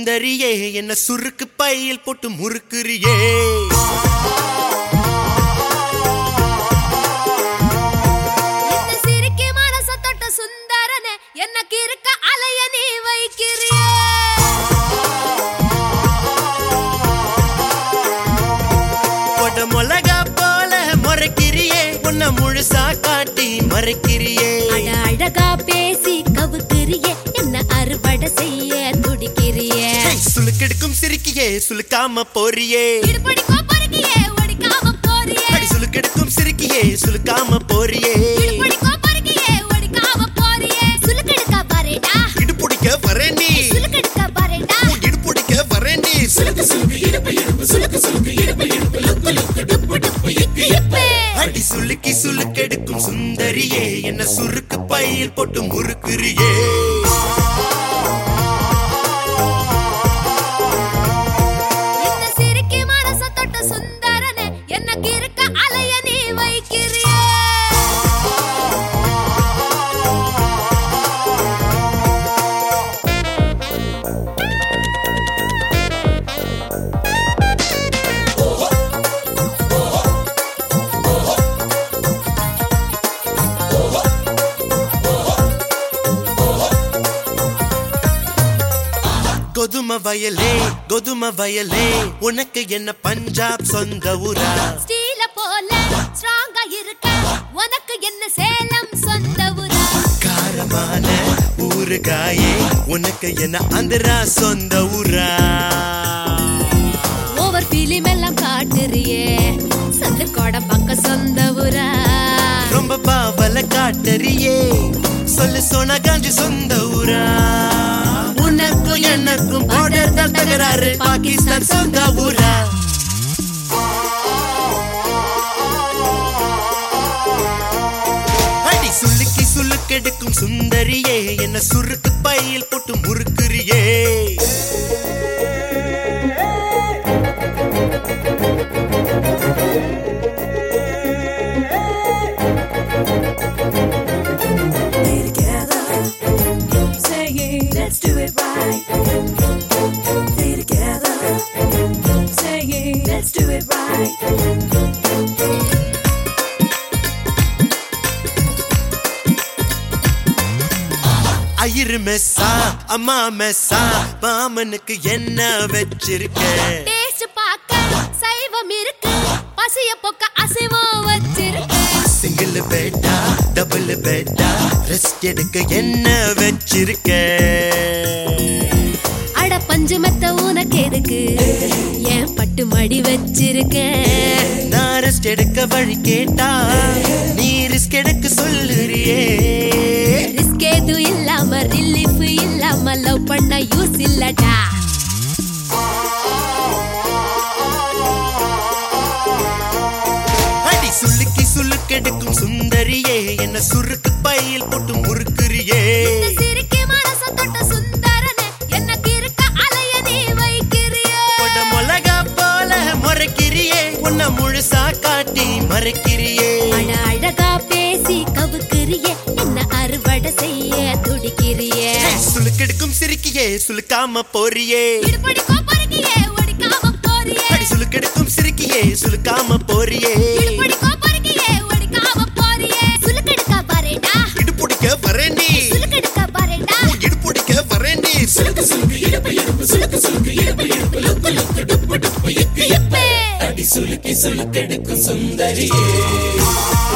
சுந்தரியே என்ன சுருக்கு பையில் போட்டு முறுக்குறியே இந்த சிரிக்கி மனச தொட்ட சுந்தரனே எனக்கு இருக்க அலைய நீ வைக்கிறிய போட்ட மிளகா போல முறைக்கிறியே உன்னை முழுசா காட்டி மறைக்கிறியே அட அழகா பேசி கவுக்கிறிய என்ன அறுவடை செய்ய துடிக்கிறிய ஹே, சுளுக்கெடுக்கும் சிரிக்கியே சுளுக்காம போறியே இடுபடிக்கோ பொறுக்கியே ஒடிக்காம போறியே அடி சுளுக்கெடுக்கும் சிரிக்கியே சுளுக்காம போறியே இடுபடிக்கோ பொறுக்கியே ஒடிக்காம போறியே சுலுக்கெடுக்க பாருடா இடுப்புடிக்க வரேன் நீ சுலுக்கெடுக்க பாருடா இடுப்புடிக்க வரேன் நீ சுளுக்கு சுளுக்கு இடுப்பு இடுப்பு சுளுக்கு சுளுக்கு இடுப்பு இடுப்பு லுக்கு லுக்கு டுப்பு டுப்பு இக்கு இப்பு. அடி சுளுக்கி சுளுக்கெடுக்கும் சுந்தரியே என்ன சுருக்கு பையில் போட்டு முறுக்குறியே இந்த சிரிக்கி மனச தொட்ட சுந்தரனே எனக்கு இருக்க அலைய நீ வைக்கிறிய கொதும வயலே கொதும வயலே உனக்கு என்ன பஞ்சாப் சொந்த ஊரா ஸ்டீல போல ஸ்ட்ராங்கா இருக்க உனக்கு என்ன சேலம் சொந்த ஊரா காரமான ஊறுகாயே உனக்கு என்ன ஆந்திரா சொந்த ஊரா ஓவர் ஃபீலிம் எல்லாம் காட்டுறியே சொல்லு கோட பக்க சொந்த ஊரா ரொம்ப பாவல காட்டறியே சொல்லு சோனா காஞ்சி சொந்த ஊரா உனக்கும் எனக்கும் பார்டர் தான் தகராறு பாகிஸ்தான் சொந்த ஊரா அடி சுளுக்கி சுளுக்கெடுக்கும் சுந்தரியே என்ன சுருக்கு பையில் போட்டு முறுக்குறியே Stay together. Saying, let's do it right. Stay together. Saying, let's do it right. ஐயரு மெஸ்ஸா அம்மா மெஸ்ஸா மாமனுக்கு என்ன வச்சிருக்க டேஸ்ட் பார்க்க சைவம் இருக்கு பசிய போக்க அசைவம் வச்சிருக்கு சிங்கிள் பெட்டா டபுள் பெட்டா ரெஸ்ட் எடுக்க என்ன வச்சிருக்க அட பஞ்சு மெத்த உனக்கு எதுக்கு ஏன் பட்டு மடி வச்சிருக்க நான் ரெஸ்ட் எடுக்க வழி கேட்டா நீ ரிஸ்க் எடுக்க சொல்லுறியே ரிஸ்க் எதுவும் இல்லாம ரிலீஃப் இல்லாம லவ் பண்ண யூஸ் இல்லடா அடி சுளுக்கி சுளுக்கெடுக்கும் சுந்தரியே என்ன சுருக்கு பையில் போட்டு முறுக்குறியே இந்த சிரிக்கி மனச தொட்ட சுந்தரனே எனக்கு இருக்க அலைய நீ வைக்கிறிய போட்ட மிளகா போல முறைக்கிறியே உன்னை முழுசா காட்டி மறைக்கிறியே அட அழகா பேசி கவுக்கிறிய என்ன அறுவடை செய்ய துடிக்கிறிய சுளுக்கெடுக்கும் சிரிக்கியே சுளுக்காம போறியே இடுபடிக்கோ பொறுக்கியே ஒடிக்காம போறியே அடி சுளுக்கெடுக்கும் சிரிக்கியே சுளுக்காம போறியே இடுபடிக்கோ பொறுக்கியே ஒடிக்காம போறியே சுலுக்கெடுக்க பாருடா இடுப்புடிக்க வரேன் நீ சுலுக்கெடுக்க பாருடா இடுப்புடிக்க வரேன் நீ சுளுக்கு சுளுக்கு இடுப்பு இடுப்பு சுளுக்கு சுளுக்கு இடுப்பு இடுப்பு லுக்கு லுக்கு டுப்பு டுப்பு இக்கு இப்பு. அடி சுளுக்கி சுளுக்கெடுக்கும் சுந்தரியே